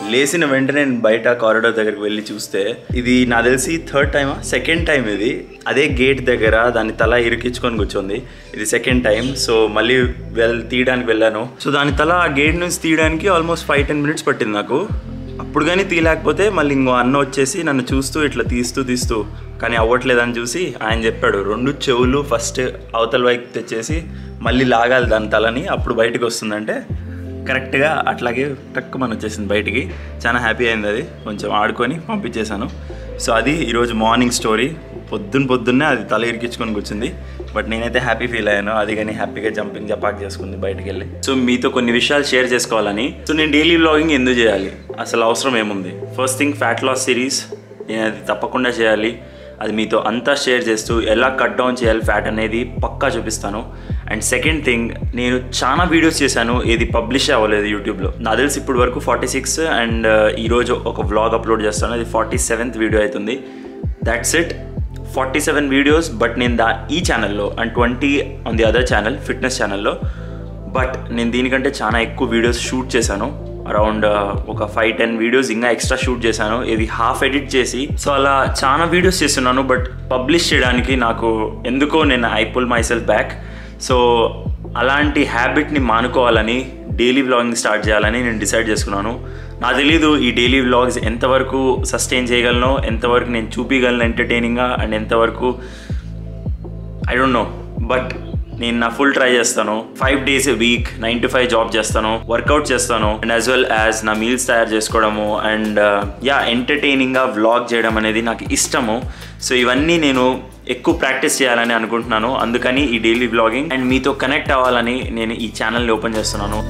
లేచిన వెంటనే నేను బయట కారిడార్ దగ్గరికి వెళ్ళి చూస్తే ఇది నాకు తెలిసి థర్డ్ టైమా సెకండ్ టైం ఇది అదే గేట్ దగ్గర దాని తల ఇరికించుకొని కూర్చోంది ఇది సెకండ్ టైం సో మళ్ళీ వెల్ తీయడానికి వెళ్ళాను సో దాని తల ఆ గేట్ నుంచి తీయడానికి ఆల్మోస్ట్ ఫైవ్ టెన్ మినిట్స్ పట్టింది నాకు అప్పుడు కానీ తీయలేకపోతే మళ్ళీ ఇంకో అన్న వచ్చేసి నన్ను చూస్తూ ఇట్లా తీస్తూ తీస్తూ కానీ అవ్వట్లేదని చూసి ఆయన చెప్పాడు రెండు చెవులు ఫస్ట్ అవతల వైపు తెచ్చేసి మళ్ళీ లాగాలి దాని తలని అప్పుడు బయటకు వస్తుందంటే కరెక్ట్గా అట్లాగే టక్ మన వచ్చేసింది బయటికి చాలా హ్యాపీ అయింది అది కొంచెం ఆడుకొని పంపించేశాను సో అది ఈరోజు మార్నింగ్ స్టోరీ పొద్దున్న పొద్దున్నే అది తల ఇరికించుకొని కూర్చుంది బట్ నేనైతే హ్యాపీ ఫీల్ అయ్యాను అది కానీ హ్యాపీగా జంపింగ్ జపాక్ చేసుకుంది బయటికి వెళ్ళి సో మీతో కొన్ని విషయాలు షేర్ చేసుకోవాలని సో నేను డైలీ వ్లాగింగ్ ఎందుకు చేయాలి అసలు అవసరం ఏముంది first thing fat loss series నేను అది తప్పకుండా చేయాలి అది మీతో అంతా షేర్ చేస్తూ ఎలా కట్ డౌన్ చేయాలి ఫ్యాట్ అనేది పక్కా చూపిస్తాను అండ్ సెకండ్ థింగ్ నేను చాలా వీడియోస్ చేశాను ఏది పబ్లిష్ అవ్వలేదు యూట్యూబ్లో నాకు తెలిసి ఇప్పుడు వరకు ఫార్టీ సిక్స్ అండ్ ఈరోజు ఒక వ్లాగ్ అప్లోడ్ చేస్తాను అది ఫార్టీ సెవెంత్ వీడియో అవుతుంది that's it forty seven videos but నేను దా ఈ ఛానల్లో and twenty on the other channel fitness ఛానల్లో బట్ నేను దీనికంటే చాలా ఎక్కువ వీడియోస్ షూట్ చేశాను అరౌండ్ ఒక ఫైవ్ టెన్ వీడియోస్ ఇంకా ఎక్స్ట్రా షూట్ చేశాను ఇది హాఫ్ ఎడిట్ చేసి సో అలా చాలా వీడియోస్ చేస్తున్నాను బట్ పబ్లిష్ చేయడానికి నాకు ఎందుకో నేను I pull myself back so అలాంటి హ్యాబిట్ని మానుకోవాలని డైలీ వ్లాగింగ్ స్టార్ట్ చేయాలని నేను డిసైడ్ చేసుకున్నాను నాకు తెలీదు ఈ డైలీ వ్లాగ్స్ ఎంతవరకు సస్టైన్ చేయగలను ఎంతవరకు నేను చూపించగలను ఎంటర్టైనింగ్గా అండ్ ఎంతవరకు ఐ డోంట్ నో బట్ నేను నా ఫుల్ ట్రై చేస్తాను five days week nine to five job చేస్తాను వర్కౌట్ చేస్తాను అండ్ యాజ్ వెల్ యాజ్ నా మీల్స్ తయారు చేసుకోవడము అండ్ యా ఎంటర్టైనింగ్గా వ్లాగ్ చేయడం అనేది నాకు ఇష్టము సో ఇవన్నీ నేను ఎక్కువ ప్రాక్టీస్ చేయాలని అనుకుంటున్నాను అందుకని ఈ డైలీ వ్లాగింగ్ అండ్ మీతో కనెక్ట్ అవ్వాలని నేను ఈ ఛానల్ని ఓపెన్ చేస్తున్నాను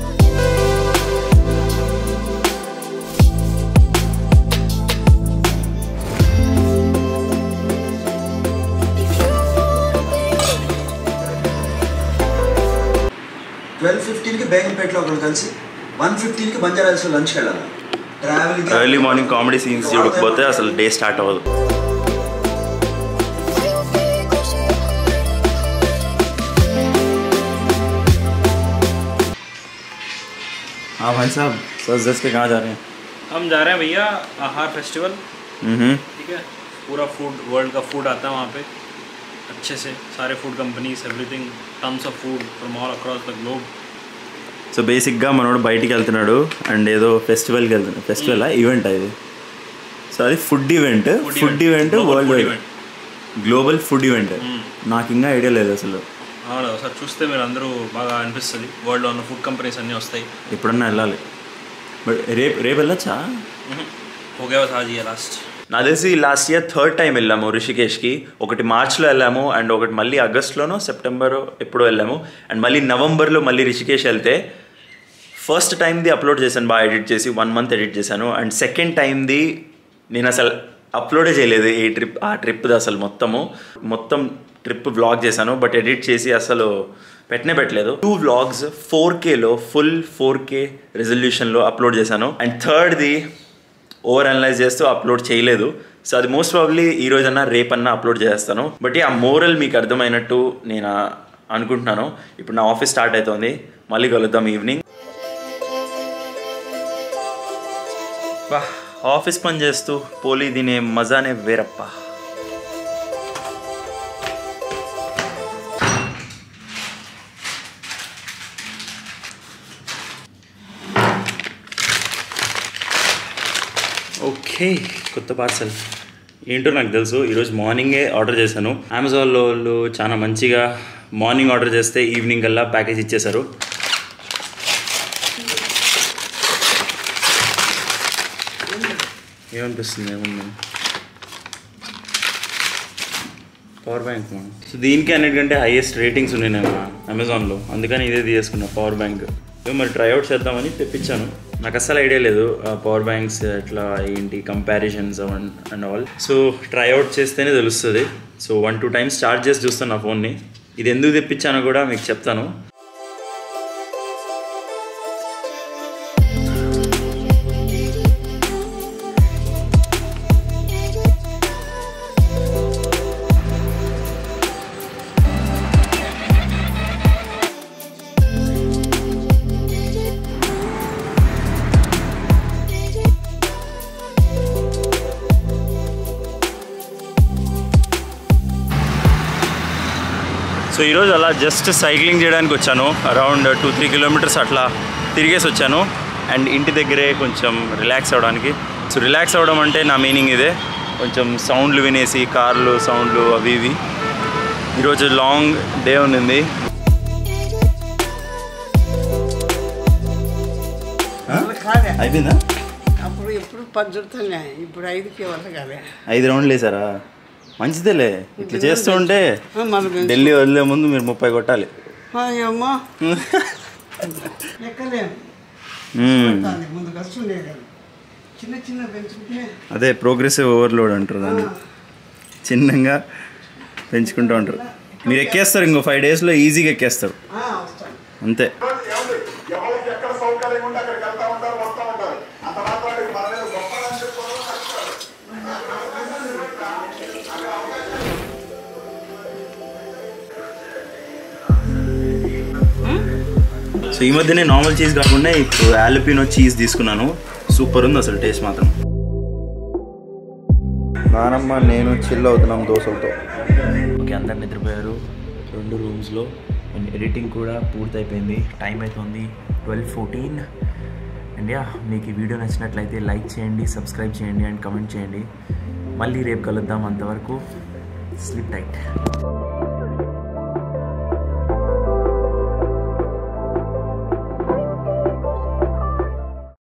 ట్వెల్వ్ ఫిఫ్టీన్కి బేగంపేటలో ఒకళ్ళు కలిసి వన్ ఫిఫ్టీన్కి బంజారాల్స్లో లంచ్కి వెళ్ళాలి travelling early morning comedy scenes చూడకపోతే అసలు డే స్టార్ట్ అవ్వదు हाँ भाई साहब सच दस के कहाँ जा रहे हैं हम जा रहे हैं भैया आहार फेस्टिवल हम्म ठीक है पूरा फूड वर्ल्ड का फूड आता है वहाँ पे अच्छे से सारे food companies everything terms of food from all across the globe so బేసిక్గా మనోడు బయటికి వెళ్తున్నాడు అండ్ ఏదో ఫెస్టివల్కి వెళ్తున్నాడు ఫెస్టివల్ ఈవెంట్ ఇది సో అది food event Food food event. Event Global world food wide event. Global food event నాకు ఇంకా ఐడియా లేదు అసలు అవును ఒకసారి చూస్తే మీరు అందరూ బాగా అనిపిస్తుంది వరల్డ్లో ఉన్న ఫుడ్ కంపెనీస్ అన్నీ వస్తాయి ఎప్పుడన్నా వెళ్ళాలి బట్ రేపు రేపు వెళ్ళొచ్చా हो गया बस आज ये लास्ट నాకు తెలిసి లాస్ట్ ఇయర్ థర్డ్ టైం వెళ్ళాము రిషికేష్కి ఒకటి మార్చ్లో వెళ్ళాము అండ్ ఒకటి మళ్ళీ ఆగస్ట్లోనో సెప్టెంబర్ ఎప్పుడో వెళ్ళాము అండ్ మళ్ళీ నవంబర్లో మళ్ళీ రిషికేష్ వెళ్తే ఫస్ట్ టైంది అప్లోడ్ చేశాను బాగా ఎడిట్ చేసి వన్ మంత్ ఎడిట్ చేశాను అండ్ సెకండ్ టైంది నేను అసలు అప్లోడే చేయలేదు ఏ ట్రిప్ ఆ ట్రిప్ది అసలు మొత్తము మొత్తం ట్రిప్ వ్లాగ్ చేశాను బట్ ఎడిట్ చేసి అసలు పెట్టనే పెట్టలేదు టూ వ్లాగ్స్ ఫోర్ కేలో ఫుల్ ఫోర్ కే రెజల్యూషన్లో అప్లోడ్ చేశాను అండ్ థర్డ్ది ఓవర్ అనలైజ్ చేస్తూ అప్లోడ్ చేయలేదు సో అది మోస్ట్ ప్రాబ్లీ ఈ రోజన్నా రేపన్నా అప్లోడ్ చేస్తాను బట్ ఆ మోరల్ మీకు అర్థమైనట్టు నేను ఆ, అనుకుంటున్నాను ఇప్పుడు నా ఆఫీస్ స్టార్ట్ అవుతుంది మళ్ళీ కలుద్దాం ఈవినింగ్ వా ఆఫీస్ పని చేస్తూ పోలీ తినే మజానే వేరప్ప ఓకే కొత్త పార్సల్ ఏంటో నాకు తెలుసు ఈరోజు మార్నింగే ఆర్డర్ చేశాను అమెజాన్లో వాళ్ళు చాలా మంచిగా మార్నింగ్ ఆర్డర్ చేస్తే ఈవినింగ్ కల్లా ప్యాకేజ్ ఇచ్చేశారు ఏమనిపిస్తుంది ఏముంది పవర్ బ్యాంక్ మా సో దీనికి అన్నిటికంటే హైయెస్ట్ రేటింగ్స్ ఉన్నాయి మా అమెజాన్లో అందుకని ఇదే తీసుకున్నా పవర్ బ్యాంక్ ఏమో మరి ట్రైఅవుట్ చేద్దామని తెప్పించాను నాకు అస్సలు ఐడియా లేదు పవర్ బ్యాంక్స్ ఎట్లా ఏంటి comparisons and all so try out చేస్తేనే తెలుస్తుంది so one two times charge చేసి చూస్తాను నా ఫోన్ని ఇది ఎందుకు తెప్పించానో కూడా మీకు చెప్తాను సో ఈరోజు అలా జస్ట్ సైక్లింగ్ చేయడానికి వచ్చాను అరౌండ్ టూ త్రీ కిలోమీటర్స్ అట్లా తిరిగేసి వచ్చాను అండ్ ఇంటి దగ్గరే కొంచెం రిలాక్స్ అవ్వడానికి సో రిలాక్స్ అవ్వడం అంటే నా మీనింగ్ ఇదే కొంచెం సౌండ్లు వినేసి కార్లు సౌండ్లు అవి ఇవి ఈరోజు లాంగ్ డే ఉంది కాదే అయిపోయిందా అప్పుడు ఎప్పుడు పద్ధతులే ఇప్పుడు ఐదుకి వల్ల కాదే ఐదు రౌండ్లు వేసారా మంచిదేలే ఇట్లా చేస్తూ ఉంటే ఆ, మన ఢిల్లీ వదిలే ముందు మీరు ముప్పై కొట్టాలి అమ్మో లెక్కలేము మ్మ్. దాన్ని ముందు ఖర్చు ఉండేది కదా. చిన్న చిన్న పెంచుకుంటే అదే ప్రోగ్రెసివ్ ఓవర్లోడ్ అంటారు దాన్ని చిన్నగా పెంచుకుంటూ ఉంటారు మీరు ఎక్కేస్తారు ఇంకో ఫైవ్ డేస్లో ఈజీగా ఎక్కేస్తారు ఆ, వస్తాను అంతే ఎవరికి ఎక్కడ సౌకర్యం ఉంటే అక్కడికి వెళ్తా ఉంటారు వస్తూ ఉంటారు అంత మాత్రానికి మన మీద గొప్పలని చెప్పుకోవడం కష్టం. సో ఈ మధ్యనే నార్మల్ చీజ్ కాకుండా ఇప్పుడు ఆలిపినో చీజ్ తీసుకున్నాను సూపర్ ఉంది అసలు టేస్ట్ మాత్రం నానమ్మ నేను చిల్ అవుతున్నాం దోశలతో ఓకే అందరు నిద్రపోయారు రెండు రూమ్స్లో అండ్ ఎడిటింగ్ కూడా పూర్తయిపోయింది టైం అవుతుంది ట్వెల్వ్ ఫోర్టీన్ అండ్ యా మీకు ఈ వీడియో నచ్చినట్లయితే లైక్ చేయండి సబ్స్క్రైబ్ చేయండి అండ్ కమెంట్ చేయండి మళ్ళీ రేపు కలుద్దాం అంతవరకు స్లిప్ టైట్